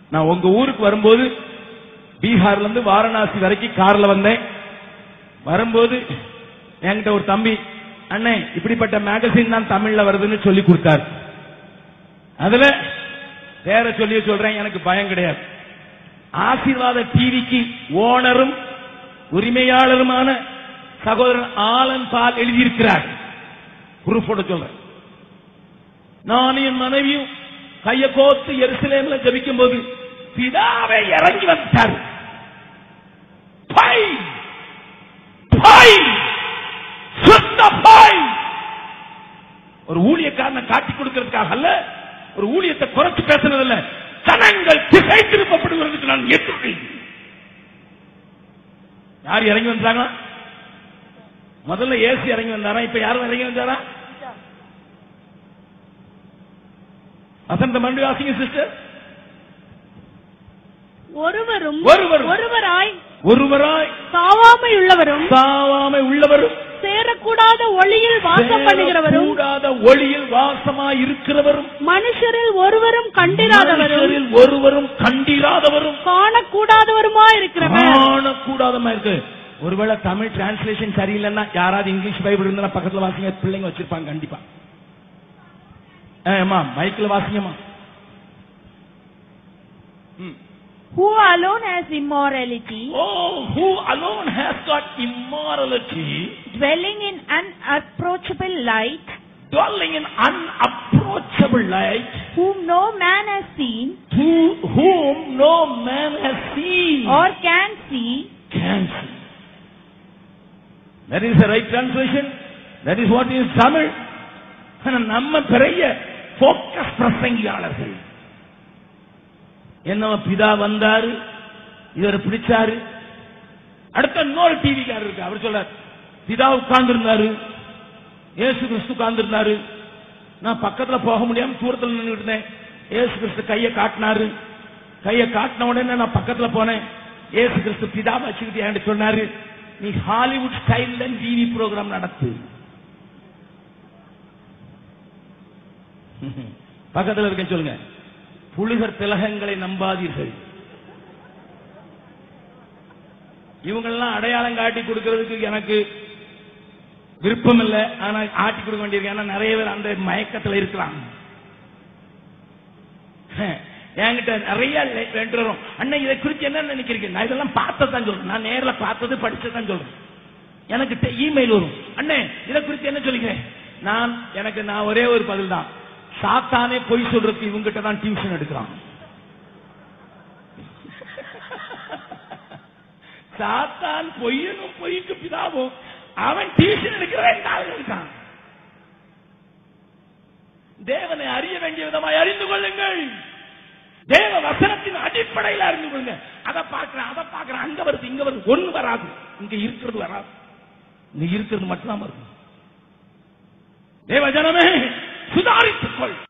நான் உங்க ஊருக்கு வரும்போது பீகார்ல இருந்து வாரணாசி வரைக்கும் கார்ல வந்தேன் வரும்போது என்கிட்ட ஒரு தம்பி அண்ணே இப்படிப்பட்ட மேகசின் தான் தமிழ்ல வருதுன்னு சொல்லி கொடுத்தார் அதுல வேற சொல்லி சொல்றேன் எனக்கு பயம் கிடையாது ஆசீர்வாத டிவிக்கு ஓனரும் உரிமையாளருமான சகோதரன் ஆலன் பால் எழுதியிருக்கிறார் ப்ரூஃபோட சொல்றேன் நானும் என் மனைவியும் கைய கோத்து எருசலேம்ல ஜபிக்கும் போது பிதாவை இறங்கி வந்துட்டார் பாய் பாய் சுத்த பாய் ஒரு ஊழியக்காரனை காட்டி கொடுக்கிறதுக்காக அல்ல ஒரு ஊழியத்தை குறைச்சு பேசுறது இல்ல ஜனங்கள் திசை திருப்பப்படுவதற்கு நான் எதிர்ப்பு யார் இறங்கி வந்தாங்க முதல்ல ஏசி இறங்கி வந்தாரா இப்ப யாரும் இறங்கி வந்தாரா வசந்த மண்டி வாசிங்க சிஸ்டர் ஒருவரும் ஒருவரும். ஒருவராய் ஒருவராய் சாவாமை உள்ளவரும் சாவாமை உள்ளவரும் சேரக்கூடாத ஒளியில் வாசம் பண்ணுகிறவரும் கூடாத ஒளியில் வாசமாய் இருக்கிறவரும் மனுஷரில் ஒருவரும் கண்டிராதவரும் மனுஷரில் ஒருவரும் கண்டிராதவரும் காணக்கூடாதவருமா இருக்கிறவர் காணக்கூடாதமா இருக்கு ஒருவேளை தமிழ் டிரான்ஸ்லேஷன் சரியில்லைன்னா யாராவது இங்கிலீஷ் பைபிள் இருந்தா பக்கத்துல வாசிங்க பிள்ளைங்க வச்சிருப்பாங்க கண்டிப்பா ஏமா மைக்கில் வாசிங்கம்மா ம். who alone has immorality Oh, who alone has got immorality, dwelling in unapproachable light dwelling in unapproachable light, whom no man has seen to whom no man has seen or can see can see. That is the right translation. That is what is Tamil. ஆனா நம்ம பெரிய focus பிரசங்கியாளர்கள் என்னவ பிதா வந்தாரு இவர் பிடிச்சாரு அடுத்த இன்னொரு டிவிக்காரர் இருக்கு அவர் சொல்றார் பிதா உட்கார்ந்து இருந்தாரு ஏசு கிறிஸ்து உட்கார்ந்து இருந்தாரு நான் பக்கத்துல போக முடியாம தூரத்துல நின்னுட்டு இருந்தேன் ஏசு கிறிஸ்து கையை காட்டினாரு கையை காட்டின உடனே நான் பக்கத்துல போனேன் ஏசு கிறிஸ்து பிதா வச்சுக்கிட்டு என்கிட்ட சொன்னாரு நீ ஹாலிவுட் ஸ்டைல்ல டிவி ப்ரோக்ராம் நடத்து பக்கத்துல இருக்கேன் சொல்லுங்க புலிகர் திலகங்களை நம்பாதீர்கள் இவங்கெல்லாம் அடையாளம் காட்டி கொடுக்கிறதுக்கு எனக்கு விருப்பம் இல்ல ஆனா ஆட்டி கொடுக்க வேண்டியிருக்கு ஏன்னா நிறைய பேர் அந்த மயக்கத்துல இருக்கிறாங்க என்கிட்ட நிறைய ரெண்டு வரும் அண்ணன் இதை குறித்து என்ன நினைக்கிறீங்க நான் இதெல்லாம் பார்த்ததான் சொல்றேன் நான் நேர்ல பார்த்தது படிச்சதான் சொல்றேன் எனக்கு இமெயில் வரும் அண்ணே இதை குறித்து என்ன சொல்லிக்கிறேன் நான் எனக்கு நான் ஒரே ஒரு பதில் தான் சாத்தானே பொய் சொல்றதுக்கு இவங்கிட்ட தான் டியூஷன் எடுக்கிறான் சாத்தான் பொய்யனும் பொய்க்கு பிதாவும் அவன் டியூஷன் எடுக்கிற ரெண்டாவது இருக்கான் தேவனை அறிய வேண்டிய விதமாய் அறிந்து கொள்ளுங்கள் தேவ வசனத்தின் அடிப்படையில் அறிந்து கொள்ளுங்க அதை பார்க்கிறேன் அதை பார்க்கிறேன் அங்க வருது இங்க வருது ஒண்ணு வராது இங்க இருக்கிறது வராது இங்க இருக்கிறது மட்டும்தான் வரும் தேவ ஜனமே சுதாரித்துக் கொள்